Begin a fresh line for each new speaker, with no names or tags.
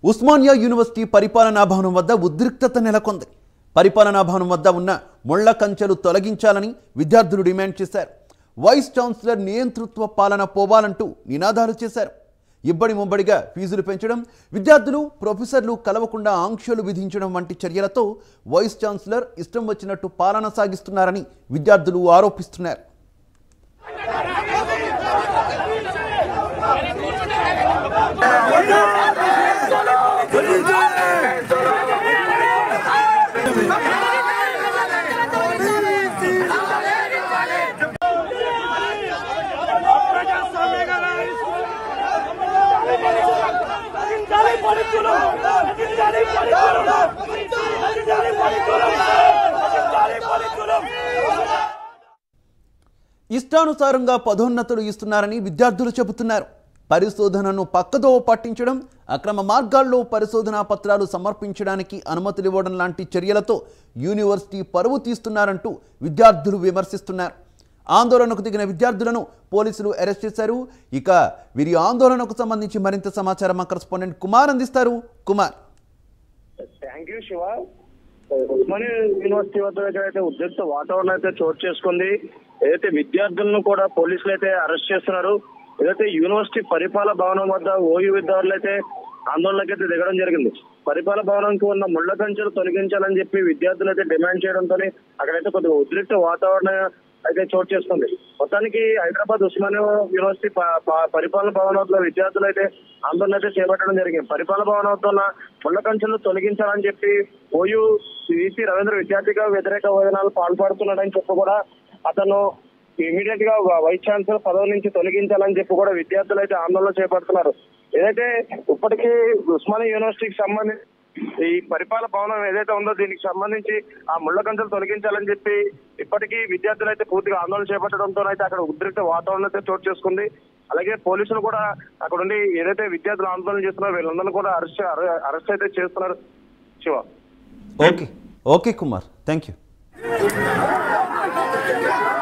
Osmania university పరిపాలనా భవనం వద్ద ఉద్రిక్తత నెలకొంది పరిపాలనా భవనం వద్ద ఉన్న ముళ్ల కంచెలు తొలగించాలని విద్యార్థులు డిమాండ్ చేశారు వైస్ ఛాన్సలర్ నియంతృత్వ పాలన పోవాలంటూ నినాదాలు చేశారు ఇబ్బడి ముబ్బడిగా ఫీజులు పెంచడం విద్యార్థులు ప్రొఫెసర్లు కలవకుండా ఆంక్షలు విధించడం వంటి చర్యలతో వైస్ ఛాన్సలర్ ఇష్టం వచ్చినట్టు పాలన సాగిస్తున్నారని విద్యార్థులు ఆరోపిస్తున్నారు
నశించాలి పరీక్షలు నశించాలి పరీక్షలు నశించాలి పరీక్షలు నశించాలి పరీక్షలు
ఇష్టానుసారంగా పదోన్నతులు ఇస్తున్నారని విద్యార్థులు చెబుతున్నారు పరిశోధనను పక్కదో పట్టించడం అక్రమ మార్గాల్లో పరిశోధనా పత్రాలు సమర్పించడానికి అనుమతులు ఇవ్వడం లాంటి చర్యలతో యూనివర్సిటీ పరువు తీస్తున్నారంటూ విద్యార్థులు విమర్శిస్తున్నారు ఆందోళనకు దిగిన విద్యార్థులను పోలీసులు అరెస్ట్ చేశారు ఇక వీరి ఆందోళనకు సంబంధించి మరింత సమాచారం మా కరెస్పాండెంట్ కుమార్ అందిస్తారు Kumar
thank you Shiva Osmania university వద్ద అయితే ఉద్రిక్త వాతావరణం అయితే చోటు చేసుకుంది ఏదైతే విద్యార్థులను కూడా పోలీసులు అయితే అరెస్ట్ చేస్తున్నారు ఏదైతే యూనివర్సిటీ పరిపాలన భవనం వద్ద ఓయూ విద్యార్థులు అయితే ఆందోళనకి అయితే దిగడం జరిగింది పరిపాలన భవనంకి ఉన్న ముళ్ల కంచెలు తొలగించాలని చెప్పి విద్యార్థులు అయితే డిమాండ్ చేయడంతో అక్కడైతే కొద్దిగా ఉద్రిక్త వాతావరణం అయితే చోటు చేసుకుంది మొత్తానికి హైదరాబాద్ ఉస్మానియా యూనివర్సిటీ ప- ప- పరిపాలన భవనం వద్ద విద్యార్థులు అయితే ఆందోళన అయితే చేపట్టడం జరిగింది పరిపాలన భవనం వద్ద ఉన్న ముళ్ల కంచెలు తొలగించాలని చెప్పి ఓయూ విసి రవీంద్ర విద్యార్థిగా వ్యతిరేక విధానాలు పాల్పడుతున్నాడని చెప్పి కూడా అతను ఇమీడియట్ గా వైస్ ఛాన్సలర్ పదవి నుంచి తొలగించాలని చెప్పి కూడా విద్యార్థులు అయితే ఆందోళన చేపడుతున్నారు ఏదైతే ఇప్పటికీ ఉస్మానియా యూనివర్సిటీకి సంబంధించి ఈ పరిపాలన భవనం ఏదైతే ఉందో దీనికి సంబంధించి ఆ ముళ్ళ కంచెలు తొలగించాలని చెప్పి ఇప్పటికీ విద్యార్థులు అయితే పూర్తిగా ఆందోళన చేపట్టడంతో అయితే అక్కడ ఉద్రిక్త వాతావరణం అయితే చోటు చేసుకుంది అలాగే పోలీసులు కూడా అక్కడ ఉండి ఏదైతే విద్యార్థులు ఆందోళన చేస్తున్నారో వీళ్ళందరినీ కూడా అరెస్ట్ అరెస్ట్ అయితే చేస్తున్నారు Shiva
okay okay Kumar thank you